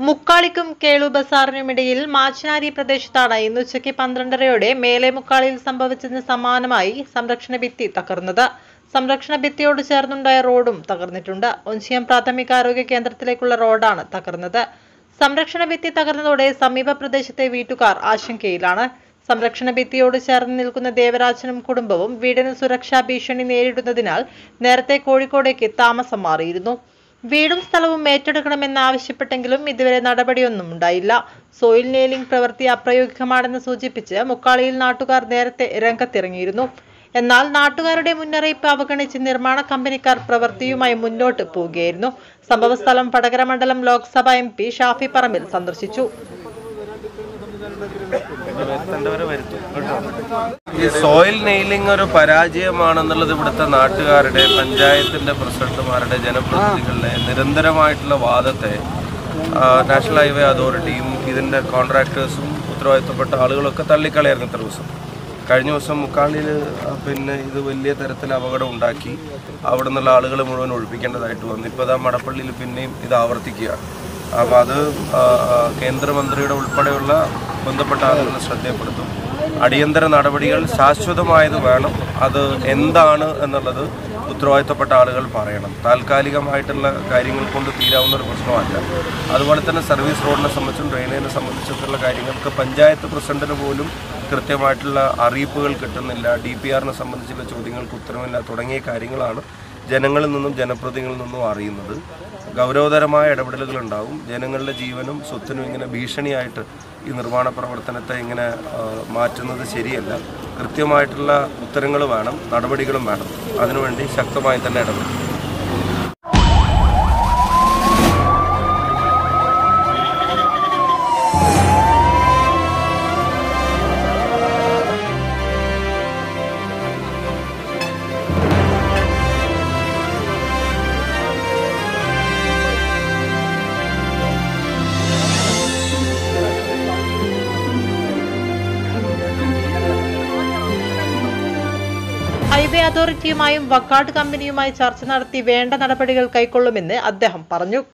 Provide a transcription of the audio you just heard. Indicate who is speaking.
Speaker 1: മുക്കാളിക്കും കേളു ബസാറിനുമിടയിൽ മാച്ചനാരി പ്രദേശത്താണ് ഇന്ന് ഉച്ചയ്ക്ക് പന്ത്രണ്ടരയോടെ മേലെ മുക്കാളിയിൽ സംഭവിച്ചതിന് സമാനമായി സംരക്ഷണ ഭിത്തി തകർന്നത് സംരക്ഷണ ഭിത്തിയോട് ചേർന്നുണ്ടായ റോഡും തകർന്നിട്ടുണ്ട് ഒഞ്ചിയം പ്രാഥമികാരോഗ്യ കേന്ദ്രത്തിലേക്കുള്ള റോഡാണ് തകർന്നത് സംരക്ഷണ ഭിത്തി തകർന്നതോടെ സമീപ പ്രദേശത്തെ വീട്ടുകാർ ആശങ്കയിലാണ് സംരക്ഷണ ഭിത്തിയോട് ചേർന്ന് നിൽക്കുന്ന ദേവരാജനും കുടുംബവും വീടിന് സുരക്ഷാ ഭീഷണി നേരിടുന്നതിനാൽ നേരത്തെ കോഴിക്കോടേക്ക് താമസം മാറിയിരുന്നു വീടും സ്ഥലവും ഏറ്റെടുക്കണമെന്നാവശ്യപ്പെട്ടെങ്കിലും ഇതുവരെ നടപടിയൊന്നും ഉണ്ടായില്ല സോയിൽ നെയിലിംഗ് പ്രവൃത്തി അപ്രായോഗികമാണെന്ന് സൂചിപ്പിച്ച് മുക്കാളിയിൽ നാട്ടുകാർ നേരത്തെ രംഗത്തിറങ്ങിയിരുന്നു എന്നാൽ നാട്ടുകാരുടെ മുന്നറിയിപ്പ് അവഗണിച്ച് നിർമ്മാണ കമ്പനിക്കാർ പ്രവൃത്തിയുമായി മുന്നോട്ട് പോവുകയായിരുന്നു സംഭവസ്ഥലം വടകര മണ്ഡലം ലോക്സഭ എം പി ഷാഫി പറമ്പിൽ സന്ദർശിച്ചു
Speaker 2: വരുത്തേണ്ടവരെ വരുത്തും കേട്ടോ. ഈ സോയിൽ നെയിലിംഗ് ഒരു പരാജയമാണെന്നുള്ളത് ഇവിടുത്തെ നാട്ടുകാരുടെ പഞ്ചായത്തിന്റെ പ്രസിഡന്റുമാരുടെ ജനപ്രതിനിധികളുടെ നിരന്തരമായിട്ടുള്ള വാദത്തെ ആ, നാഷണൽ ഹൈവേ അതോറിറ്റിയും ഇതിന്റെ കോൺട്രാക്ടേഴ്സും ഉത്തരവാദിത്തപ്പെട്ട ആളുകളൊക്കെ തള്ളിക്കളയായിരുന്നു ഇത്ര ദിവസം കഴിഞ്ഞ ദിവസം മുക്കാളിൽ പിന്നെ ഇത് വലിയ തരത്തിൽ അപകടം ഉണ്ടാക്കി അവിടെ നിന്നുള്ള ആളുകൾ മുഴുവൻ ഒഴിപ്പിക്കേണ്ടതായിട്ട് വന്നു ഇപ്പോൾ ഇതാ മടപ്പള്ളിയിൽ പിന്നെയും ഇത് ആവർത്തിക്കുകയാണ് അപ്പോൾ അത് ആ, ആ, കേന്ദ്രമന്ത്രിയുടെ ഉൾപ്പെടെയുള്ള ബന്ധപ്പെട്ട ആളുകളെ ശ്രദ്ധയപ്പെടുത്തും അടിയന്തര നടപടികൾ ശാശ്വതമായത് വേണം അത് എന്താണ് എന്നുള്ളത് ഉത്തരവാദിത്തപ്പെട്ട ആളുകൾ പറയണം താൽക്കാലികമായിട്ടുള്ള കാര്യങ്ങൾ കൊണ്ട് തീരാവുന്ന ഒരു പ്രശ്നമല്ല അതുപോലെ തന്നെ സർവീസ് റോഡിനെ സംബന്ധിച്ചും ഡ്രെയിനേജിനെ സംബന്ധിച്ചൊക്കെയുള്ള കാര്യങ്ങൾക്ക് പഞ്ചായത്ത് പ്രസിഡന്റിന് പോലും കൃത്യമായിട്ടുള്ള അറിയിപ്പുകൾ കിട്ടുന്നില്ല ഡി പി ആറിനെ സംബന്ധിച്ചുള്ള ചോദ്യങ്ങൾക്ക് ഉത്തരവില്ല തുടങ്ങിയ കാര്യങ്ങളാണ് ജനങ്ങളിൽ നിന്നും ജനപ്രതിനിധികളിൽ നിന്നും അറിയുന്നത് ഗൗരവതരമായ ഇടപെടലുകൾ ഉണ്ടാവും ജനങ്ങളുടെ ജീവനും സ്വത്തിനും ഇങ്ങനെ ഭീഷണിയായിട്ട് ഈ നിർമ്മാണ പ്രവർത്തനത്തെ ഇങ്ങനെ ആ, മാറ്റുന്നത് ശരിയല്ല കൃത്യമായിട്ടുള്ള ഉത്തരങ്ങൾ വേണം നടപടികളും വേണം അതിനുവേണ്ടി ശക്തമായി തന്നെ ഇടപെടും
Speaker 1: ഹൈവേ അതോറിറ്റിയുമായും വക്കാട് കമ്പനിയുമായി ചർച്ച നടത്തി വേണ്ട നടപടികൾ കൈക്കൊള്ളുമെന്ന് അദ്ദേഹം പറഞ്ഞു